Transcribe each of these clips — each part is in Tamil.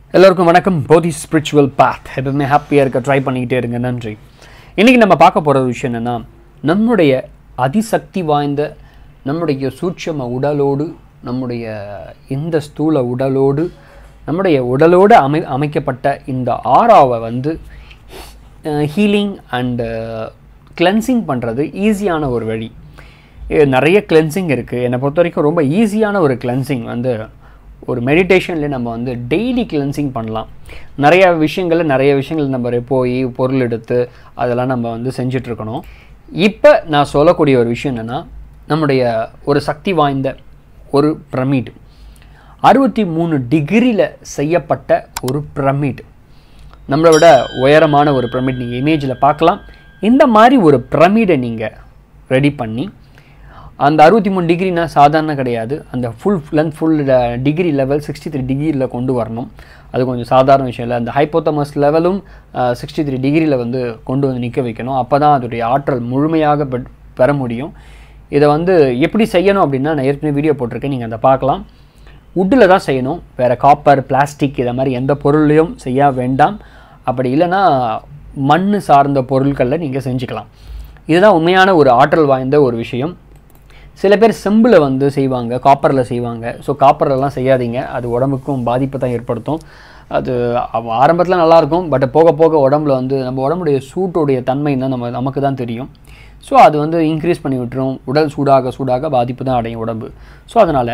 எல்லோருக்கும் வணக்கம் போதி ஸ்பிரிச்சுவல் பாத் எப்பவுமே ஹாப்பியாக இருக்க ட்ரை பண்ணிக்கிட்டே இருங்க நன்றி இன்றைக்கி நம்ம பார்க்க போகிற விஷயம் என்னென்னா நம்முடைய அதிசக்தி வாய்ந்த நம்முடைய சூட்சம உடலோடு நம்முடைய இந்த ஸ்தூல உடலோடு நம்முடைய உடலோடு அமை அமைக்கப்பட்ட இந்த ஆறாவை வந்து ஹீலிங் அண்டு கிளென்சிங் பண்ணுறது ஈஸியான ஒரு வழி இது நிறைய கிளென்சிங் இருக்குது என்னை பொறுத்த வரைக்கும் ரொம்ப ஈஸியான ஒரு கிளென்சிங் வந்து ஒரு மெடிடேஷன்லேயே நம்ம வந்து டெய்லி கிளென்சிங் பண்ணலாம் நிறைய விஷயங்களில் நிறைய விஷயங்கள் நம்ம போய் பொருள் எடுத்து அதெல்லாம் நம்ம வந்து செஞ்சிட்ருக்கணும் இப்போ நான் சொல்லக்கூடிய ஒரு விஷயம் என்னென்னா நம்முடைய ஒரு சக்தி வாய்ந்த ஒரு பிரமிட் அறுபத்தி மூணு டிகிரியில் செய்யப்பட்ட ஒரு பிரமிட் நம்மளை விட உயரமான ஒரு பிரமிட் நீங்கள் இமேஜில் பார்க்கலாம் இந்த மாதிரி ஒரு பிரமிடை நீங்கள் ரெடி பண்ணி அந்த அறுபத்தி மூணு டிகிரினா சாதாரண கிடையாது அந்த full length full degree level sixty three டிகிரியில் கொண்டு வரணும் அது கொஞ்சம் சாதாரண விஷயம் இல்லை அந்த ஹைப்போத்தமஸ் லெவலும் சிக்ஸ்டி த்ரீ டிகிரியில் வந்து கொண்டு வந்து நிற்க வைக்கணும் அப்போ தான் அதோடைய ஆற்றல் முழுமையாக பெ- பெற முடியும் இதை வந்து எப்படி செய்யணும் அப்படின்னா நான் ஏற்கனவே வீடியோ போட்டிருக்கேன் நீங்கள் அதை பார்க்கலாம் வுட்டில் தான் செய்யணும் வேறு காப்பர் பிளாஸ்டிக் இதை மாதிரி எந்த பொருள்லையும் செய்ய வேண்டாம் அப்படி இல்லைன்னா மண் சார்ந்த பொருட்களில் நீங்கள் செஞ்சுக்கலாம் இதுதான் உண்மையான ஒரு ஆற்றல் வாய்ந்த ஒரு விஷயம் சில பேர் செம்பில் வந்து செய்வாங்க காப்பரில் செய்வாங்க ஸோ காப்பர்லலாம் செய்யாதீங்க அது உடம்புக்கும் பாதிப்பை தான் ஏற்படுத்தும் அது ஆரம்பத்தில் நல்லாயிருக்கும் பட் போக போக உடம்புல வந்து நம்ம உடம்புடைய சூட்டுடைய தன்மை தான் நம்ம நமக்கு தான் தெரியும் ஸோ அது வந்து இன்க்ரீஸ் பண்ணி விட்டுரும் உடல் சூடாக சூடாக பாதிப்பு தான் அடையும் உடம்பு ஸோ அதனால்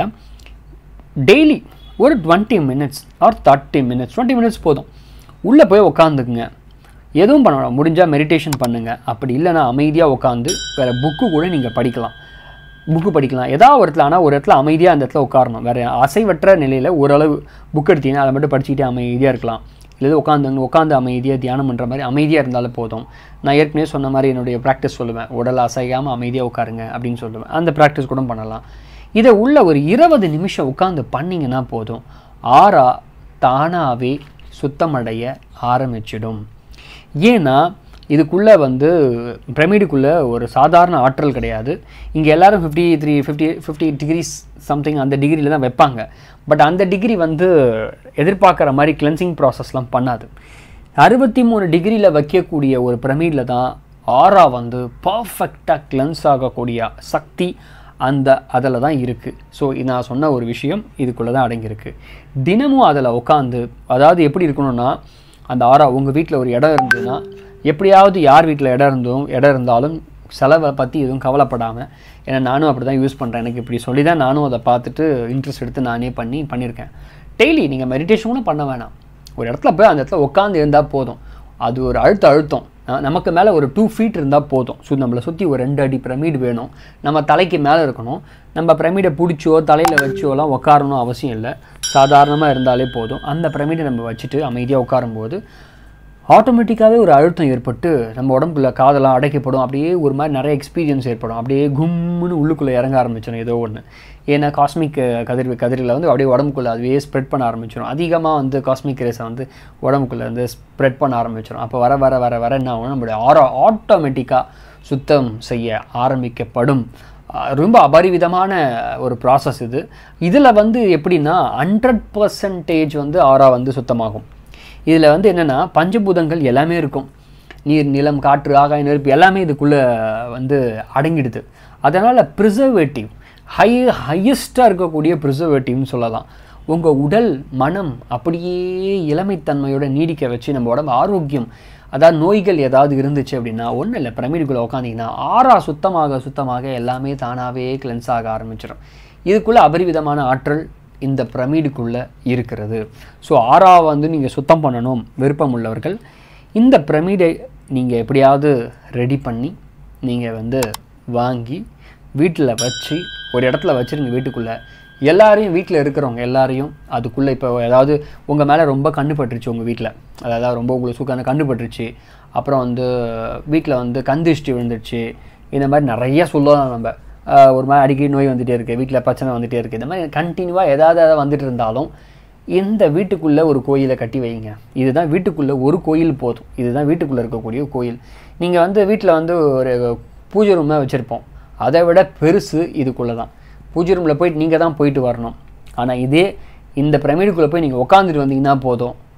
டெய்லி ஒரு twenty minutes or thirty minutes twenty minutes போதும் உள்ளே போய் உக்காந்துக்குங்க எதுவும் பண்ண வேணாம் முடிஞ்சால் மெடிடேஷன் பண்ணுங்கள் அப்படி இல்லைன்னா அமைதியாக உட்காந்து வேறு புக்கு கூட நீங்கள் படிக்கலாம் புக்கு படிக்கலாம் ஏதாவது ஒரு இடத்துல ஆனால் ஒரு இடத்துல அமைதியாக அந்த இடத்துல உட்காரணும் வேறு அசைவற்ற நிலையில் ஓரளவு புக் எடுத்தீங்கன்னா அதை மட்டும் படிச்சுக்கிட்டே அமைதியாக இருக்கலாம் இல்லை உட்காந்து உட்காந்து அமைதியாக தியானம் பண்ணுற மாதிரி அமைதியாக இருந்தாலும் போதும் நான் ஏற்கனவே சொன்ன மாதிரி என்னுடைய ப்ராக்டிஸ் சொல்லுவேன் உடல் அசையாமல் அமைதியாக உட்காருங்க அப்படின்னு சொல்லுவேன் அந்த ப்ராக்டிஸ் கூட பண்ணலாம் இதை உள்ள ஒரு இருபது நிமிஷம் உட்காந்து பண்ணிங்கன்னா போதும் ஆறா தானாகவே சுத்தமடைய ஆரம்பிச்சிடும் ஏன்னா இதுக்குள்ளே வந்து பிரமிடுக்குள்ளே ஒரு சாதாரண ஆற்றல் கிடையாது இங்கே எல்லாரும் fifty three fifty fifty degrees something அந்த டிகிரியில் தான் வைப்பாங்க பட் அந்த டிகிரி வந்து எதிர்பார்க்குற மாதிரி கிளென்சிங் ப்ராசஸ்லாம் பண்ணாது அறுபத்தி மூணு டிகிரியில் வைக்கக்கூடிய ஒரு பிரமிடில் தான் ஆரா வந்து பர்ஃபெக்டாக கிளென்ஸ் ஆகக்கூடிய சக்தி அந்த அதில் தான் இருக்குது ஸோ நான் சொன்ன ஒரு விஷயம் இதுக்குள்ளே தான் அடங்கியிருக்கு தினமும் அதில் உட்காந்து அதாவது எப்படி இருக்கணும்னா அந்த ஆறா உங்கள் வீட்டில் ஒரு இடம் இருந்ததுன்னா எப்படியாவது யார் வீட்டில் இடம் இருந்தும் இடம் இருந்தாலும் செலவை பற்றி எதுவும் கவலைப்படாமல் ஏன்னா நானும் அப்படி தான் யூஸ் பண்ணுறேன் எனக்கு இப்படி சொல்லி தான் நானும் அதை பார்த்துட்டு இன்ட்ரெஸ்ட் எடுத்து நானே பண்ணி பண்ணியிருக்கேன் டெய்லி நீங்கள் மெடிடேஷன் கூட பண்ண வேணாம் ஒரு இடத்துல போய் அந்த இடத்துல உட்காந்து இருந்தால் போதும் அது ஒரு அழுத்த அழுத்தம் ந- நமக்கு மேலே ஒரு டூ ஃபீட் இருந்தால் போதும் ஸோ நம்மளை சுற்றி ஒரு ரெண்டு அடி பிரமிடு வேணும் நம்ம தலைக்கு மேலே இருக்கணும் நம்ம பிரமிடை பிடிச்சோ தலையில் வச்சோலாம் உட்காரணும் அவசியம் இல்லை சாதாரணமாக இருந்தாலே போதும் அந்த பிரமிடை நம்ம வச்சுட்டு அமைதியாக உட்காரும்போது ஆட்டோமேட்டிக்காகவே ஒரு அழுத்தம் ஏற்பட்டு நம்ம உடம்புல காதெல்லாம் அடைக்கப்படும் அப்படியே ஒரு மாதிரி நிறைய எக்ஸ்பீரியன்ஸ் ஏற்படும் அப்படியே கும்முன்னு உள்ளுக்குள்ளே இறங்க ஆரம்பிச்சிடும் ஏதோ ஒன்று ஏன்னா காஸ்மிக் கதிர் கதிரில் வந்து அப்படியே உடம்புக்குள்ளே அதுவே ஸ்ப்ரெட் பண்ண ஆரம்பிச்சிடும் அதிகமாக வந்து காஸ்மிக் ரேஸை வந்து உடம்புக்குள்ளே வந்து ஸ்ப்ரெட் பண்ண ஆரம்பிச்சிடும் அப்போ வர வர வர வர என்ன ஆகும் நம்மளுடைய ஆரோ ஆட்டோமேட்டிக்காக சுத்தம் செய்ய ஆரம்பிக்கப்படும் அஹ் ரொம்ப அபரிவிதமான ஒரு ப்ராசஸ் இது இதில் வந்து எப்படின்னா ஹண்ட்ரட் பர்சன்டேஜ் வந்து ஆரா வந்து சுத்தமாகும் இதில் வந்து என்னென்னா பஞ்சபூதங்கள் எல்லாமே இருக்கும் நீர் நிலம் காற்று ஆகாய நெருப்பு எல்லாமே இதுக்குள்ளே வந்து அடங்கிடுது அதனால் ப்ரிசர்வேட்டிவ் ஹை ஹையஸ்ட்டாக இருக்கக்கூடிய ப்ரிசர்வேட்டிவ்னு சொல்லலாம் உங்கள் உடல் மனம் அப்படியே இளமைத்தன்மையோட நீடிக்க வச்சு நம்ம உடம்பு ஆரோக்கியம் அதாவது நோய்கள் ஏதாவது இருந்துச்சு அப்படின்னா ஒன்றும் இல்லை பிரமிடுக்குள்ளே உட்காந்திங்கன்னா ஆறா சுத்தமாக சுத்தமாக எல்லாமே தானாகவே கிளென்ஸ் ஆக ஆரம்பிச்சிடும் இதுக்குள்ளே அபரிவிதமான ஆற்றல் இந்த பிரமிடுக்குள்ளே இருக்கிறது ஸோ ஆறா வந்து நீங்கள் சுத்தம் பண்ணணும் விருப்பம் உள்ளவர்கள் இந்த பிரமிடை நீங்கள் எப்படியாவது ரெடி பண்ணி நீங்கள் வந்து வாங்கி வீட்டில் வச்சு ஒரு இடத்துல வச்சுருங்க வீட்டுக்குள்ளே எல்லாரையும் வீட்டில் இருக்கிறவங்க எல்லாரையும் அதுக்குள்ளே இப்போ ஏதாவது உங்கள் மேலே ரொம்ப கண்ணு பட்டுருச்சு உங்கள் வீட்டில் அதாவது ரொம்ப உங்களுக்கு சுக்கான கண்ணு பட்டுருச்சு அப்புறம் வந்து வீட்டில் வந்து கந்திஷ்டி விழுந்துருச்சு இந்த மாதிரி நிறைய சொல்லலாம் நம்ம ஆஹ் ஒரு மாதிரி அடிக்கடி நோய் வந்துகிட்டே இருக்குது வீட்டில் பிரச்சனை வந்துகிட்டே இருக்குது இந்த மாதிரி கண்டினியூவாக ஏதாவது ஏதாவது வந்துட்டு இருந்தாலும் இந்த வீட்டுக்குள்ளே ஒரு கோயிலை கட்டி வைங்க இதுதான் வீட்டுக்குள்ளே ஒரு கோயில் போதும் இதுதான் வீட்டுக்குள்ளே இருக்கக்கூடிய கோயில் நீங்கள் வந்து வீட்டில் வந்து ஒரு பூஜை ரூமாக வச்சுருப்போம் அதை விட பெருசு இதுக்குள்ளே தான் பூஜை ரூமில் போயிட்டு நீங்கள் தான் போயிட்டு வரணும் ஆனால் இதே இந்த பிரமிடுக்குள்ளே போய் நீங்கள் உட்காந்துட்டு வந்தீங்கன்னா போதும்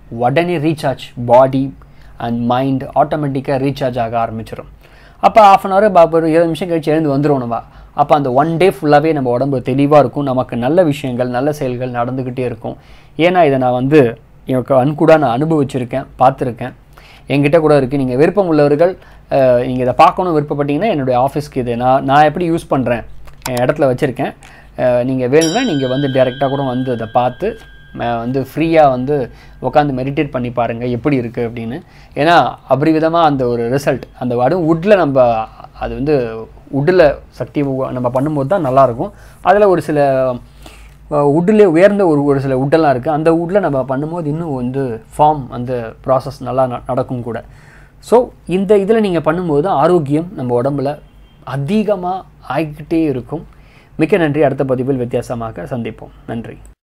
உடனே ரீசார்ஜ் பாடி அண்ட் மைண்ட் ஆட்டோமேட்டிக்காக ரீசார்ஜ் ஆக ஆரம்பிச்சிடும் அப்போ ஆஃப் அன் ஹவர் ஒரு இருபது நிமிஷம் கழிச்சு எழுந்து வந்துடும் நம்ம அப்போ அந்த ஒன் டே ஃபுல்லாகவே நம்ம உடம்பு தெளிவாக இருக்கும் நமக்கு நல்ல விஷயங்கள் நல்ல செயல்கள் நடந்துக்கிட்டே இருக்கும் ஏன்னா இதை நான் வந்து எனக்கு அன்கூடாக நான் அனுபவிச்சிருக்கேன் பார்த்துருக்கேன் என்கிட்ட கூட இருக்குது நீங்கள் விருப்பம் உள்ளவர்கள் நீங்கள் இதை பார்க்கணும் விருப்பப்பட்டீங்கன்னா என்னுடைய ஆஃபீஸ்க்கு இது நான் நான் எப்படி யூஸ் பண்ணுறேன் என் இடத்துல வச்சுருக்கேன் நீங்கள் வேணும்னா நீங்கள் வந்து டைரெக்டாக கூட வந்து அதை பார்த்து ம- வந்து ஃப்ரீயாக வந்து உட்காந்து மெடிடேட் பண்ணி பாருங்கள் எப்படி இருக்குது அப்படின்னு ஏன்னா அபரிவிதமாக அந்த ஒரு ரிசல்ட் அந்த அதுவும் வுட்டில் நம்ம அது வந்து வுட்டில் சக்தி உ- நம்ம பண்ணும்போது தான் நல்லாயிருக்கும் அதில் ஒரு சில வுட்டிலே உயர்ந்த ஒரு ஒரு சில வுட்டெல்லாம் இருக்குது அந்த வுட்டில் நம்ம பண்ணும்போது இன்னும் வந்து ஃபார்ம் அந்த ப்ராசஸ் நல்லா ந- நடக்கும் கூட ஸோ இந்த இதில் நீங்கள் பண்ணும்போது ஆரோக்கியம் நம்ம உடம்புல அதிகமாக ஆகிக்கிட்டே இருக்கும் மிக்க நன்றி அடுத்த பதிவில் வித்தியாசமாக சந்திப்போம் நன்றி